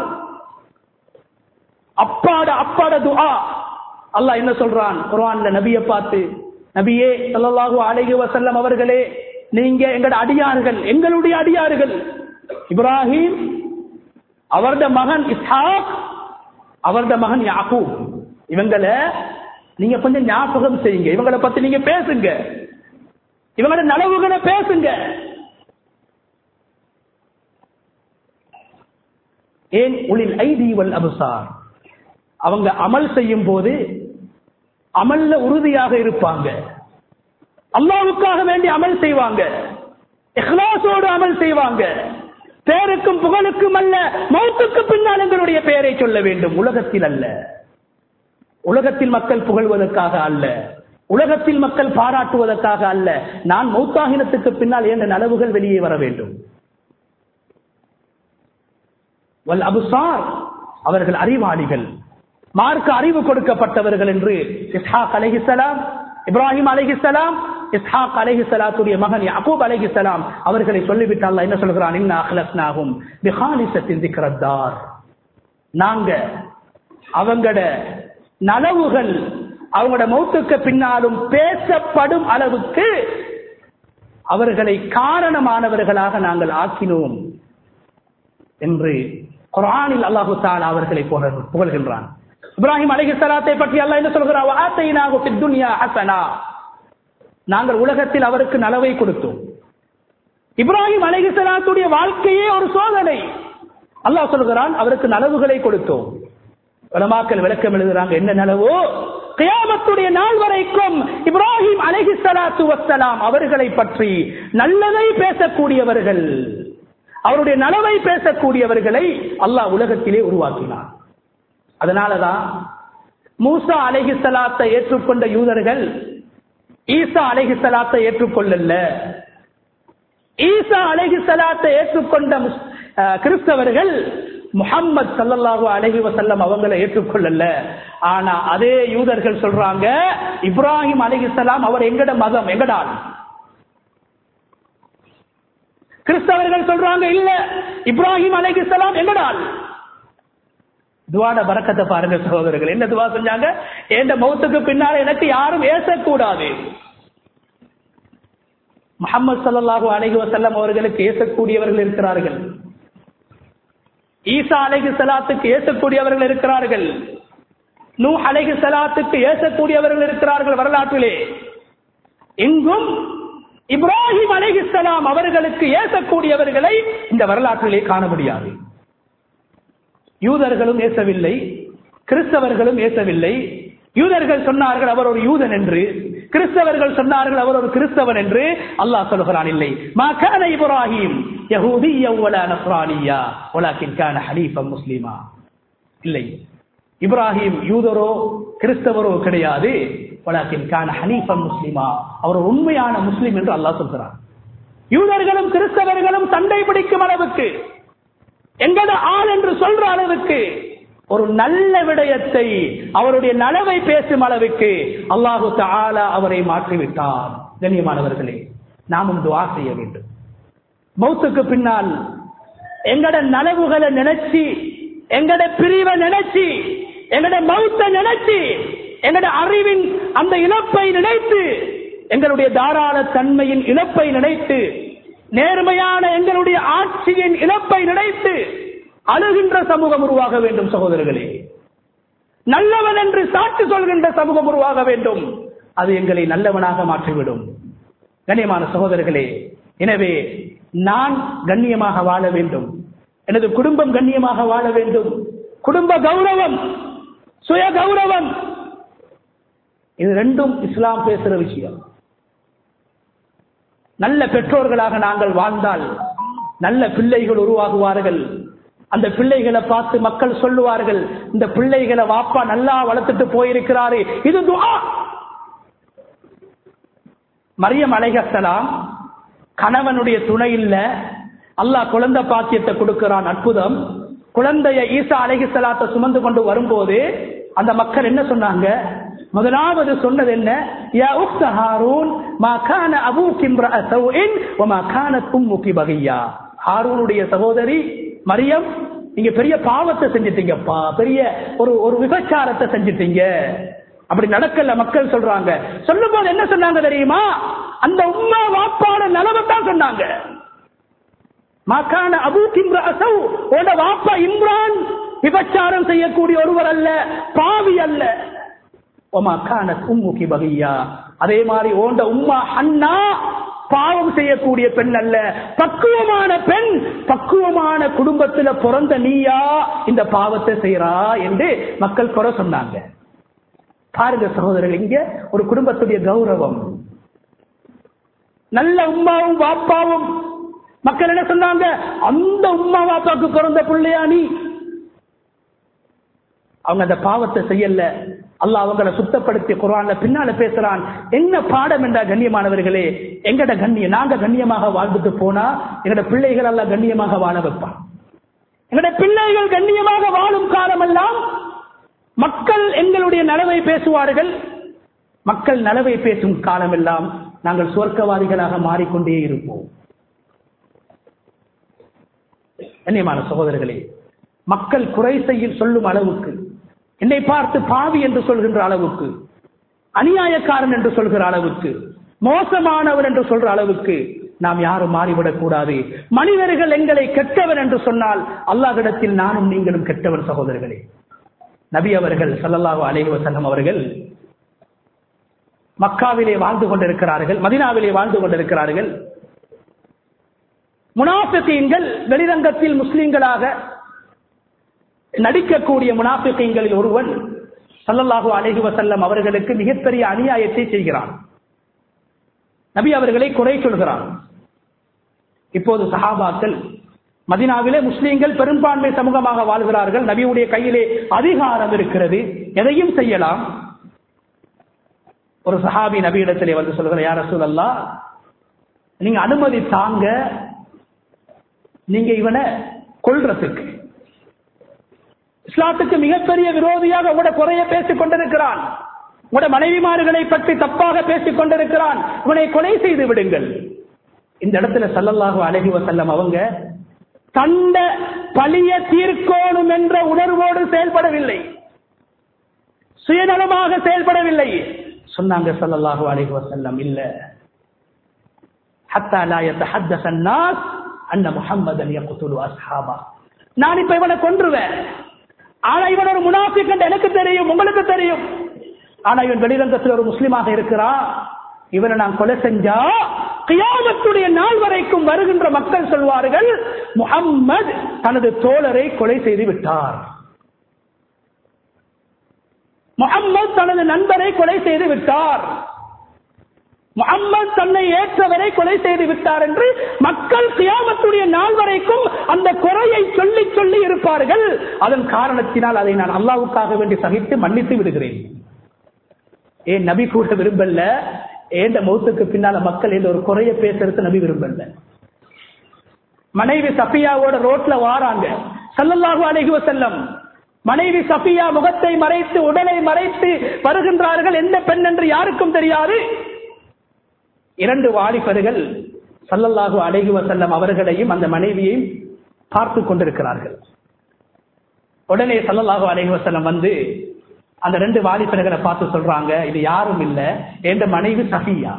அப்பாட அப்பாட துஆ அல்லாஹ் என்ன சொல்றான் குர்ஆன்ல நபியை பார்த்து நபியே ஸல்லல்லாஹு அலைஹி வஸல்லம் அவர்களே நீங்க எங்கட அடியார்கள் எங்களுடைய அடியார்கள் இப்ராஹிம் அவரது மகன் இஸ்ஹாக் அவரது மகன் யாக்கூப் இவங்களை நீங்க கொஞ்சம் ஞாபகம் செய்யுங்க இவங்களை பத்தி நீங்க பேசுங்க இவங்களோட நலவுகளை பேசுங்க ஏன் உளில் ஐதி வல் அபுசார் அவங்க அமல் செய்யும் போது அமல்ல உறுதியாக இருப்பாங்க அல்லாவுக்காக வேண்டி அமல் செய்வாங்க இஹ்லாசோடு அமல் செய்வாங்க பேருக்கும் புகழுக்கும் அல்ல மௌத்துக்கு பின்னால் எங்களுடைய பெயரை சொல்ல வேண்டும் உலகத்தில் அல்ல உலகத்தில் மக்கள் புகழ்வதற்காக அல்ல உலகத்தில் மக்கள் பாராட்டுவதற்காக அல்ல நான் மௌத்தாகினத்துக்கு பின்னால் என்ற நலவுகள் வெளியே வர வேண்டும் வல் அபுசார் அவர்கள் அறிவாளிகள் மார்க்க அறிவு கொடுக்கப்பட்டவர்கள் என்று இஸ்ஹாக் அலைஹிஸ்ஸலாம் இப்ராஹிம் அலைஹிஸ்ஸலாம் இஸ்ஹாக் அலைஹிஸ்ஸலாத்துடைய மகன் யாக்கூப் அலைஹிஸ்ஸலாம் அவர்களை சொல்லிவிட்டு அல்லாஹ் என்ன சொல்கிறான் இன்ன அஹ்லஸ்னாஹும் பிஹாலிசத்தின் திக்ரத்தார் நாங்க அவங்கட நலவுகள் அவங்களோட மௌத்துக்கு பின்னாலும் பேசப்படும் அளவுக்கு அவர்களை காரணமானவர்களாக நாங்கள் ஆக்கினோம் என்று குரானில் அல்லாஹு தாலா அவர்களை புகழ்- புகழ்கின்றான் இப்ராஹிம் அலைஹிஸ்ஸலாத்தை பற்றி அல்லாஹ் என்ன சொல்கிறான் "வஆத்தைனாஹு ஃபித் துன்யா ஹஸனா." நாங்கள் உலகத்தில் அவருக்கு நலவை கொடுத்தோம் இப்ராஹிம் அலைஹிஸ்ஸலாத்துடைய வாழ்க்கையே ஒரு சோதனை அல்லாஹ் சொல்கிறான் அவருக்கு நலவுகளை கொடுத்தோம் உலமாக்கள் விளக்கம் எழுதுறாங்க என்ன நலவோ கியாமத்துடைய நாள் வரைக்கும் இப்ராஹிம் அலைஹிஸ்ஸலாத்து வஸ்ஸலாம் அவர்களை பற்றி நல்லதை பேசக்கூடியவர்கள் அவருடைய நலவை பேசக்கூடியவர்களை அல்லாஹ் உலகத்திலே உருவாக்கினார் அதனாலதான் மூசா அலைஹிஸ்ஸலாத்தை ஏற்றுக்கொண்ட யூதர்கள் ஈசா அலைஹிஸ்ஸலாத்தை ஏற்றுக்கொள்ளல ஈசா அலைஹிஸ்ஸலாத்தை ஏற்றுக்கொண்ட முஸ்- அஹ், கிறிஸ்தவர்கள் முஹம்மது ஸல்லல்லாஹு அலைஹி வஸல்லம் அவங்களை ஏற்றுக்கொள்ளல ஆனா அதே யூதர்கள் சொல்றாங்க இப்ராஹிம் அலைஹிஸ்ஸலாம் அவர் எங்கட மதம் எங்கட ஆள் கிறிஸ்தவர்கள் சொல்றாங்க இல்ல இப்ராஹிம் அலைஹிஸ்ஸலாம் எங்கட ஆள் துவாட பறக்கத்தை பாருங்க சகோதரர்கள் என்ன துவா செஞ்சாங்க எந்த மௌத்துக்கு பின்னால எனக்கு யாரும் ஏசக்கூடாது முஹம்மது ஸல்லல்லாஹு அலைஹி வஸல்லம் அவர்களுக்கு ஏசக்கூடியவர்கள் இருக்கிறார்கள் ஈசா அலைஹி ஸலாத்துக்கு ஏசக்கூடியவர்கள் இருக்கிறார்கள் நூ அலைஹி ஸலாத்துக்கு ஏசக்கூடியவர்கள் இருக்கிறார்கள் வரலாற்றிலே எங்கும் இப்ராஹிம் அலைஹிஸ்ஸலாம் அவர்களுக்கு ஏசக்கூடியவர்களை இந்த வரலாற்றிலே காண முடியாது யூதர்களும் ஏசவில்லை கிறிஸ்தவர்களும் ஏசவில்லை யூதர்கள் சொன்னார்கள் அவர் ஒரு யூதன் என்று கிறிஸ்தவர்கள் சொன்னார்கள் அவர் ஒரு கிறிஸ்தவன் என்று அல்லாஹ் சொல்கிறான் இல்லை மா கான இப்ராஹிம் யஹூதிய்ய வலா நஸ்ரானியா வலாக்கின் கான ஹனீஃபம் முஸ்லிமா இல்லை இப்ராஹிம் யூதரோ கிறிஸ்தவரோ கிடையாது வலாக்கின் கான ஹனீஃபம் முஸ்லிமா அவர் ஒரு உண்மையான முஸ்லிம் என்று அல்லாஹ் சொல்கிறான் யூதர்களும் கிறிஸ்தவர்களும் சண்டை பிடிக்கும் அளவுக்கு எங்கட ஆள் என்று சொல்ற அளவுக்கு ஒரு நல்ல விடயத்தை அவருடைய நலவை பேசும் அளவுக்கு அல்லாஹு தாலா அவரை மாற்றிவிட்டார் கண்ணியமானவர்களே நாமும் துவா செய்ய வேண்டும் மௌத்துக்கு பின்னால் எங்கட நலவுகளை நினைச்சு எங்கட பிரிவை நினைச்சு எங்கட மௌத்த நினைச்சு எங்கட அறிவின் அந்த இழப்பை நினைத்து எங்களுடைய தாராள தன்மையின் இழப்பை நினைத்து நேர்மையான எங்களுடைய ஆட்சியின் இழப்பை நினைத்து அழுகின்ற சமூகம் உருவாக வேண்டும் சகோதரர்களே நல்லவன் என்று சாட்சி சொல்கின்ற சமூகம் உருவாக வேண்டும் அது எங்களை நல்லவனாக மாற்றிவிடும் கண்ணியமான சகோதரர்களே எனவே நான் கண்ணியமாக வாழ வேண்டும் எனது குடும்பம் கண்ணியமாக வாழ வேண்டும் குடும்ப கௌரவம் சுய கௌரவம் இது ரெண்டும் இஸ்லாம் பேசுற விஷயம் நல்ல பெற்றோர்களாக நாங்கள் வாழ்ந்தால் நல்ல பிள்ளைகள் உருவாகுவார்கள் அந்த பிள்ளைகளை பார்த்து மக்கள் சொல்லுவார்கள் இந்த பிள்ளைகளை வாப்பா நல்லா வளர்த்துட்டு போயிருக்கிறாரு இது துஆ மரியம் அலைகலாம் கணவனுடைய துணை இல்ல அல்லாஹ் குழந்தை பாக்கியத்தை கொடுக்கிறான் அற்புதம் குழந்தைய ஈசா அலைகிசலாத்தை சுமந்து கொண்டு வரும்போது அந்த மக்கள் என்ன சொன்னாங்க முதலாவது சொன்னது என்ன யா உக்த ஹாரூன் மா கான அபூக் இம்ரஅ சௌஇன் வ மா கானத் உம்முகி பகியா ஹாரூனுடைய சகோதரி மரியம் நீங்க பெரிய பாவத்தை செஞ்சிட்டீங்கப்பா பெரிய ஒரு ஒரு விபச்சாரத்தை செஞ்சிட்டீங்க அப்படி நடக்கல மக்கள் சொல்றாங்க சொல்லும் போது என்ன சொன்னாங்க தெரியுமா அந்த உம்மா வாப்பாட நிலவை தான் சொன்னாங்க மாக்கான அபூக் இம்ராசவ் உட வாப்பா இம்ரான் விபச்சாரம் செய்யக்கூடிய ஒருவர் அல்ல பாவி அல்ல ஒமாக்கான உம்முகி பகையா அதே மாதிரி ஓண்ட உம்மா அண்ணா பாவம் செய்யக்கூடிய பெண் அல்ல பக்குவமான பெண் பக்குவமான குடும்பத்துல பிறந்த நீயா இந்த பாவத்தை செய்யறா என்று மக்கள் குறை சொன்னாங்க பாருங்க சகோதரர்கள் இங்க ஒரு குடும்பத்துடைய கௌரவம் நல்ல உம்மாவும் வாப்பாவும் மக்கள் என்ன சொன்னாங்க அந்த உம்மா வாப்பாக்கு பிறந்த பிள்ளையா நீ அவங்க அந்த பாவத்தை செய்யல அல்லாஹ் அவங்களை சுத்தப்படுத்தி குரான்ல பின்னால பேசுறான் என்ன பாடம் என்றா கண்ணியமானவர்களே எங்கட கண்ணியம் நாங்க கண்ணியமாக வாழ்ந்துட்டு போனா எங்கட பிள்ளைகள் எல்லாம் கண்ணியமாக வாழ வைப்பான் எங்கட பிள்ளைகள் கண்ணியமாக வாழும் காலமெல்லாம் மக்கள் எங்களுடைய நலவை பேசுவார்கள் மக்கள் நலவை பேசும் காலமெல்லாம் நாங்கள் சுவர்க்கவாதிகளாக மாறிக்கொண்டே இருப்போம் கண்ணியமான சகோதரர்களே மக்கள் குறை செய்ய சொல்லும் அளவுக்கு என்னை பார்த்து பாவி என்று சொல்கின்ற அளவுக்கு அநியாயக்காரன் என்று சொல்கிற அளவுக்கு மோசமானவர் என்று சொல்ற அளவுக்கு நாம் யாரும் மாறிவிடக் கூடாது மனிதர்கள் எங்களை கெட்டவர் என்று சொன்னால் அல்லாஹிடத்தில் நானும் நீங்களும் கெட்டவர் சகோதரர்களே நபி அவர்கள் சல்லல்லாஹு அலைஹி வஸல்லம் அவர்கள் மக்காவிலே வாழ்ந்து கொண்டிருக்கிறார்கள் மதினாவிலே வாழ்ந்து கொண்டிருக்கிறார்கள் முனாஃபிகீன்கள் வெளிரங்கத்தில் முஸ்லிம்களாக நடிக்கக்கூடிய முனாஃபிகீன்களில் ஒருவன் சல்லல்லாஹு அலைஹி வஸல்லம் அவர்களுக்கு மிகப்பெரிய அநியாயத்தை செய்கிறான் நபி அவர்களை குறை சொல்கிறான் இப்போது சஹாபாக்கள் மதினாவிலே முஸ்லீம்கள் பெரும்பான்மை சமூகமாக வாழ்கிறார்கள் நபியுடைய கையிலே அதிகாரம் இருக்கிறது எதையும் செய்யலாம் ஒரு சஹாபி நபியிடத்திலே வந்து சொல்கிற யார சூழல்லா நீங்க அனுமதி தாங்க நீங்க இவனை கொள்றதுக்கு இஸ்லாத்துக்கு மிகப்பெரிய விரோதியாக உங்களோட குறைய பேசிக் கொண்டிருக்கிறான் உங்களோட மனைவிமார்களை பற்றி தப்பாக பேசிக் கொண்டிருக்கிறான் இவனை கொலை செய்து விடுங்கள் இந்த இடத்துல சல்லல்லாஹு அலஹி வசல்லம் அவங்க தண்ட பழிய தீர்க்கோணும் என்ற உணர்வோடு செயல்படவில்லை சுயநலமாக செயல்படவில்லை சொன்னாங்க சல்லல்லாஹு அலைஹி வஸல்லம் இல்ல ஹத்தா லா யதஹத்தஸ الناس அன்ன முஹம்மதன் யக்துலு அஸ்ஹாபா நான் இப்ப இவனை கொன்றுவேன் ஆனா இவன் ஒரு முனாஃபிக் என்று எனக்கு தெரியும் உங்களுக்கு தெரியும் ஆனா இவன் வெளிரங்கத்தில் ஒரு முஸ்லிமாக இருக்கிறான் இவனை நான் கொலை செஞ்சா கியாமத்துடைய நாள் வரைக்கும் வருகின்ற மக்கள் சொல்வார்கள் முஹம்மது தனது தோழரை கொலை செய்து விட்டார் முகம்மது தனது நண்பரை கொலை செய்து விட்டார் முகம்மது தன்னை ஏற்றவரை கொலை செய்து விட்டார் என்று மக்கள் கியாமத்துடைய நாள் வரைக்கும் அந்த குறையை சொல்லி சொல்லி இருப்பார்கள் அதன் காரணத்தினால் அதை நான் அல்லாவுக்காக வேண்டி சகித்து மன்னித்து விடுகிறேன் ஏன் நபி கூட விரும்பல ஏண்ட மௌத்துக்கு பின்னால மக்கள் எந்த ஒரு குறைய பேசுறது நபி விரும்பல மனைவி சஃபியாவோட ரோட்ல வாராங்க சல்லல்லாஹு அலைஹி வஸல்லம் மனைவி சஃபியா முகத்தை மறைத்து உடலை மறைத்து வருகின்றார்கள் எந்த பெண் என்று யாருக்கும் தெரியாது இரண்டு வாலிபர்கள் சல்லல்லாஹு அலைஹி வஸல்லம் அவர்களையும் அந்த மனைவியையும் பார்த்து கொண்டிருக்கிறார்கள் உடனே சல்லல்லாஹு அலைஹி வஸல்லம் வந்து அந்த ரெண்டு வாலிபர்களை பார்த்து சொல்றாங்க இது யாரும் இல்ல என்ற மனைவி சஃபியா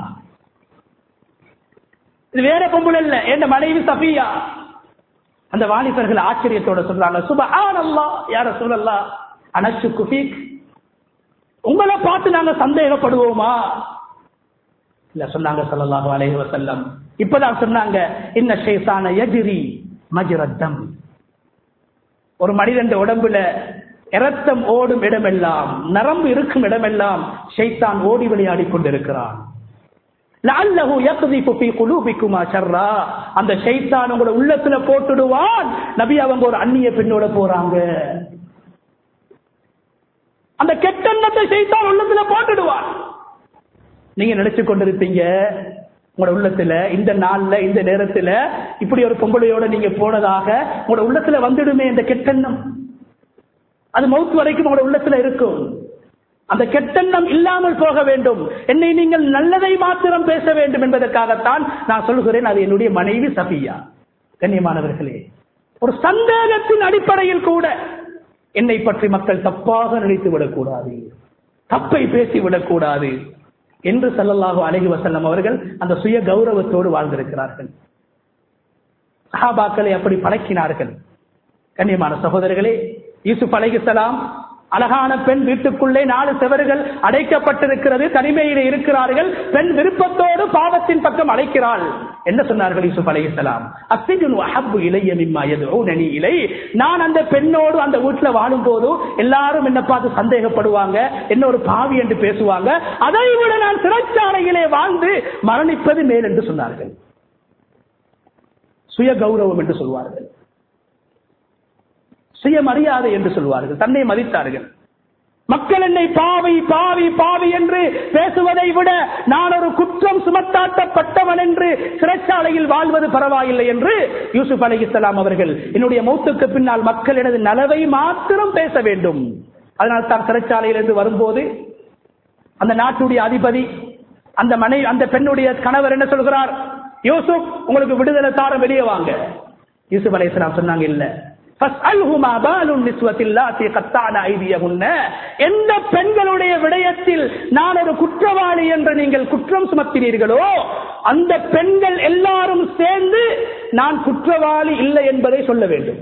இது வேற பொம்புல இல்ல என் மனைவி சஃபியா அந்த வாலிபர்கள் ஆச்சரியத்தோட சொல்றாங்க சுபஹான் அல்லா யார சொல்லல்லா அனசு குஃபீக் உங்களை பார்த்து நாங்க சந்தேகப்படுவோமா இல்ல சொன்னாங்க ஸல்லல்லாஹு அலைஹி வஸல்லம் இப்பதான் சொன்னாங்க இன்ன ஷைத்தான யஜ்ரி மஜ்ரத்தம் ஒரு மனிதன் உடம்புல இரத்தம் ஓடும் இடமெல்லாம் நரம்பு இருக்கும் இடமெல்லாம் ஷைத்தான் ஓடி விளையாடி கொண்டிருக்கிறான் லஅல்லஹு யக்திஃபு ஃபீ குலூபிக்குமா ஷர்ரா அந்த ஷைத்தான் உங்களோட உள்ளத்துல போட்டுடுவான் நபி அவங்க ஒரு அந்நிய பெண்ணோட போறாங்க அந்த கெட்டெண்ணத்தை ஷைத்தான் உள்ளத்துல போட்டுடுவான் நீங்க நினைச்சு கொண்டிருப்பீங்க உங்களோட உள்ளத்துல இந்த நாள்ல இந்த நேரத்துல இப்படி ஒரு பொம்பளையோட நீங்க போனதாக உங்களோட உள்ளத்துல வந்துடுமே இந்த கெட்டெண்ணம் அது மௌத்து வரைக்கும் உங்களோட உள்ளத்துல இருக்கும் அந்த கெட்டெண்ணம் இல்லாமல் போக வேண்டும் என்னை நீங்கள் நல்லதை மாத்திரம் பேச வேண்டும் என்பதற்காகத்தான் நான் சொல்கிறேன் அது என்னுடைய மனைவி சபியா கண்ணியமானவர்களே ஒரு சந்தேகத்தின் அடிப்படையில் கூட என்னை பற்றி மக்கள் தப்பாக நினைத்து விடக்கூடாது தப்பை பேசி விடக்கூடாது என்று சல்லல்லாஹு அலைஹி வசல்லம் அவர்கள் அந்த சுய கௌரவத்தோடு வாழ்ந்திருக்கிறார்கள் சஹாபாக்களை அப்படி பழக்கினார்கள் கண்ணியமான சகோதரர்களே யூசுப் அலைஹிஸ்ஸலாம் அழகான பெண் வீட்டுக்குள்ளே நாலு செவர்கள் அடைக்கப்பட்டிருக்கிறது தனிமையில் இருக்கிறார்கள் பெண் விருப்பத்தோடு பாவத்தின் பக்கம் அழைக்கிறாள் என்ன சொன்னார்கள் யூசுப் அலைஹிஸ்ஸலாம் அஸ்ஸிஜுன் வஹப்பு இலைய மிம்மா யதுஊனனி இலை நான் அந்த பெண்ணோடு அந்த வீட்டுல வாழும் போது எல்லாரும் என்ன பார்த்து சந்தேகப்படுவாங்க என்ன ஒரு பாவி என்று பேசுவாங்க அதை விட நான் சிறைச்சாலையிலே வாழ்ந்து மரணிப்பது மேல் என்று சொன்னார்கள் சுய கௌரவம் என்று சொல்வார்கள் சுயமரியாதை என்று சொல்வார்கள் தன்னை மதித்தார்கள் மக்கள் என்னை பாவி பாவி பாவி என்று பேசுவதை விட நான் ஒரு குற்றம் சுமத்தாட்டப்பட்டவன் என்று சிறைச்சாலையில் வாழ்வது பரவாயில்லை என்று யூசுப் அலிஸ்லாம் அவர்கள் என்னுடைய மௌத்துக்கு பின்னால் மக்கள் எனது நலவை மாத்திரம் பேச வேண்டும் அதனால் தான் சிறைச்சாலையிலிருந்து வரும்போது அந்த நாட்டுடைய அதிபதி அந்த மனை அந்த பெண்ணுடைய கணவர் என்ன சொல்கிறார் யூசுப் உங்களுக்கு விடுதலை தார வெளியே வாங்க யூசுப் அலிஸ்லாம் சொன்னாங்க இல்ல எந்த பெண்களுடைய விடயத்தில் நான் ஒரு குற்றவாளி என்று நீங்கள் குற்றம் சுமத்தினீர்களோ அந்த பெண்கள் எல்லாரும் சேர்ந்து நான் குற்றவாளி இல்லை என்பதை சொல்ல வேண்டும்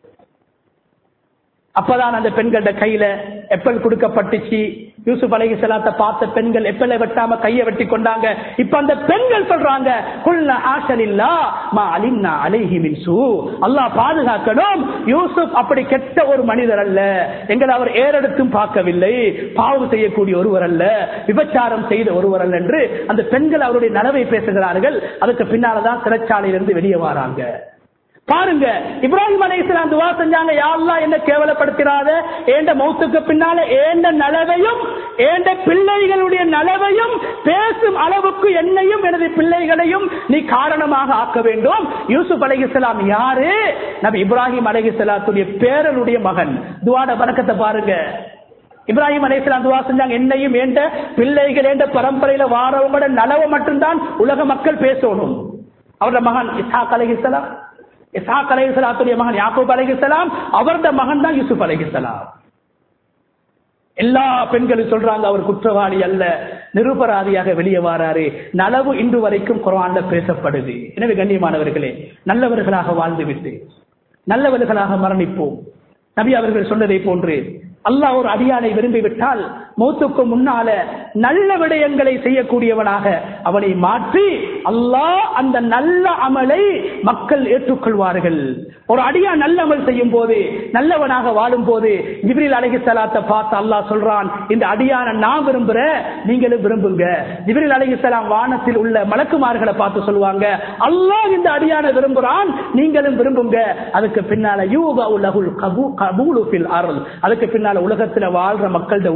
அப்பதான் அந்த பெண்களோட கையில எப்பல் கொடுக்கப்பட்டுச்சு யூசுப் அலகி செலாத்த பார்த்த பெண்கள் எப்பலை வெட்டாம கையை வெட்டி கொண்டாங்க இப்ப அந்த பெண்கள் சொல்றாங்க குல்ல ஆசலில்லா மா அலின்னா அலைஹி மின் சூ அல்லாஹ் பாதுகாக்கணும் யூசுப் அப்படி கெட்ட ஒரு மனிதர் அல்ல எங்களை அவர் ஏறெடுத்தும் பார்க்கவில்லை பாவம் செய்யக்கூடிய ஒருவர் அல்ல விபச்சாரம் செய்த ஒருவர் அல்ல என்று அந்த பெண்கள் அவருடைய நலவை பேசுகிறார்கள் அதுக்கு பின்னாலதான் சிறைச்சாலையிலிருந்து வெளியே வராங்க பாருங்க இப்ராஹிம் அலை இஸ்லாம் துவா செஞ்சாங்க யாரெல்லாம் என்ன கேவலப்படுத்தினாத ஏண்ட மௌத்துக்கு பின்னால ஏண்ட நலவையும் ஏண்ட பிள்ளைகளுடைய நலவையும் பேசும் அளவுக்கு என்னையும் எனது பிள்ளைகளையும் நீ காரணமாக ஆக்க வேண்டும் யூசுப் அலை இஸ்லாம் யாரு நபி இப்ராஹிம் அலை இஸ்லாத்துடைய பேரனுடைய மகன் துவாட பறக்கத்தை பாருங்க இப்ராஹிம் அலைசலாம் துவா செஞ்சாங்க என்னையும் ஏண்ட பிள்ளைகள் ஏண்ட பரம்பரையில வாரவங்களோட நலவை மட்டும்தான் உலக மக்கள் பேசணும் அவரோட மகன் இசாக் அலைஹிஸ்லாம் இசாக் அலைஹிஸ்லாத்துடைய மகன் யாக்கூப் அலைஹிஸ்லாம் அவருடைய மகன் தான் யூசுப் அலைஹிஸ்லாம் எல்லா பெண்களும் சொல்றாங்க அவர் குற்றவாளி அல்ல நிருபராதியாக வெளியே வாராரு நலவு இன்று வரைக்கும் குரான்ல பேசப்படுது எனவே கண்ணியமானவர்களே நல்லவர்களாக வாழ்ந்துவிட்டு நல்லவர்களாக மரணிப்போம் நபி அவர்கள் சொன்னதை போன்று அல்லாஹ் ஒரு அடியானை விரும்பிவிட்டால் மௌத்துக்கு முன்னால நல்ல விடயங்களை செய்யக்கூடியவனாக அவனை மாற்றி அல்லாஹ் அந்த நல்ல அமலை மக்கள் ஏற்றுக்கொள்வார்கள் ஒரு அடியா நல்ல அமல் செய்யும் போது நல்லவனாக வாழும் போது ஜிப்ரில் அலகி சலாத்தை பார்த்து அல்லாஹ் சொல்றான் இந்த அடியான நான் விரும்புறேன் நீங்களும் விரும்புங்க ஜிப்ரில் அலகி சலாம் வானத்தில் உள்ள மலக்குமார்களை பார்த்து சொல்லுவாங்க அல்லாஹ் இந்த அடியான விரும்புறான் நீங்களும் விரும்புங்க அதுக்கு பின்னால யூபா உலகுல் கபூ கபூலுஃபில் அருள் அதுக்கு பின்னால உலகத்துல வாழ்ற மக்களோட உள்ளத்துல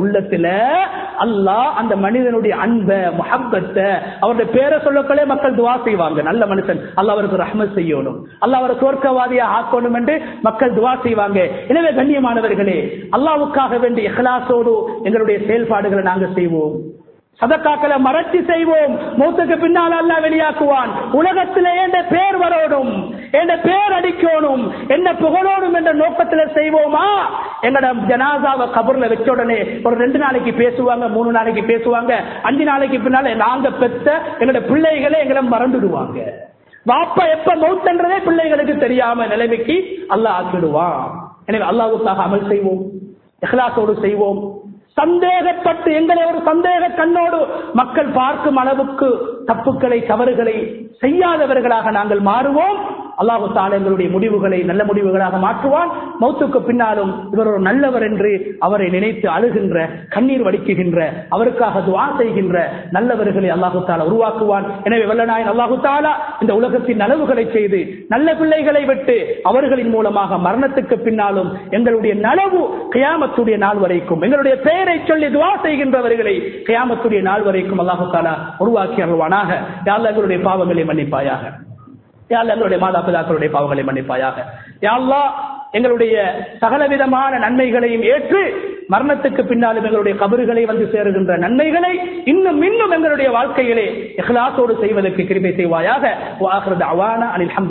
இல்ல அல்லாஹ் அந்த மனிதனுடைய அன்பை முஹப்பத்தை அவருடைய பேரை சொல்லக்களே மக்கள் துவா செய்வாங்க நல்ல மனுஷன் அல்லாஹ் அவருக்கு ரஹ்மத் செய்யணும் அல்லாஹ் அவரை சொர்க்கவாதியா ஆக்கணும் என்று மக்கள் துவா செய்வாங்க எனவே கண்ணியமானவர்களே அல்லாவுக்காக வேண்டிய இஹ்லாசோடு எங்களுடைய செயல்பாடுகளை நாங்க செய்வோம் சதக்காக்களை மறைச்சு செய்வோம் மூத்துக்கு பின்னால் அல்ல வெளியாக்குவான் உலகத்திலே என்ற பேர் வரணும் என்ற பேர் அடிக்கணும் என்ன புகழோடும் என்ற நோக்கத்தில் செய்வோமா எங்கட ஜனாதாவை கபர்ல வச்ச உடனே ஒரு ரெண்டு நாளைக்கு பேசுவாங்க மூணு நாளைக்கு பேசுவாங்க அஞ்சு நாளைக்கு பின்னால நாங்க பெத்த எங்களோட பிள்ளைகளை எங்களை மறந்துடுவாங்க வாப்பா எப்ப மௌத்தன்றதே பிள்ளைகளுக்கு தெரியாம நிலைமைக்கு அல்லாஹ் ஆக்கிடுவான் எனவே அல்லாவுக்காக அமல் செய்வோம் இஹ்லாசோடு செய்வோம் சந்தேகப்பட்டு எங்களை ஒரு சந்தேக கண்ணோடு மக்கள் பார்க்கும் அளவுக்கு தப்புக்களை தவறுகளை செய்யாதவர்களாக நாங்கள் மாறுவோம் அல்லாஹு தால எங்களுடைய முடிவுகளை நல்ல முடிவுகளாக மாற்றுவான் மௌத்துக்கு பின்னாலும் இவர் ஒரு நல்லவர் என்று அவரை நினைத்து அழுகின்ற கண்ணீர் வடிக்குகின்ற அவருக்காக துவா செய்கின்ற நல்லவர்களை அல்லாஹு தாலா உருவாக்குவான் எனவே வல்லநாயன் அல்லாஹு தாலா இந்த உலகத்தின் நலவுகளை செய்து நல்ல பிள்ளைகளை விட்டு அவர்களின் மூலமாக மரணத்துக்கு பின்னாலும் எங்களுடைய நலவு கியாமத்துடைய நாள் வரைக்கும் எங்களுடைய பெயரை சொல்லி துவா செய்கின்றவர்களை கியாமத்துடைய நாள் வரைக்கும் அல்லாஹு தாலா உருவாக்கி அருள்வானாக யாழ்லா எங்களுடைய பாவங்களை மன்னிப்பாயாக யாழ்லா எங்களுடைய மாதா பிதாக்களுடைய பாவங்களை மன்னிப்பாயாக யாழ்லா எங்களுடைய சகலவிதமான நன்மைகளையும் ஏற்று மரணத்துக்கு பின்னாலும் எங்களுடைய கபறுகளை வந்து சேருகின்ற நன்மைகளை இன்னும் இன்னும் எங்களுடைய வாழ்க்கையிலே இஹ்லாசோடு செய்வதற்கு கிருபை செய்வாயாக வாஹ்ரத் அவானா அனில்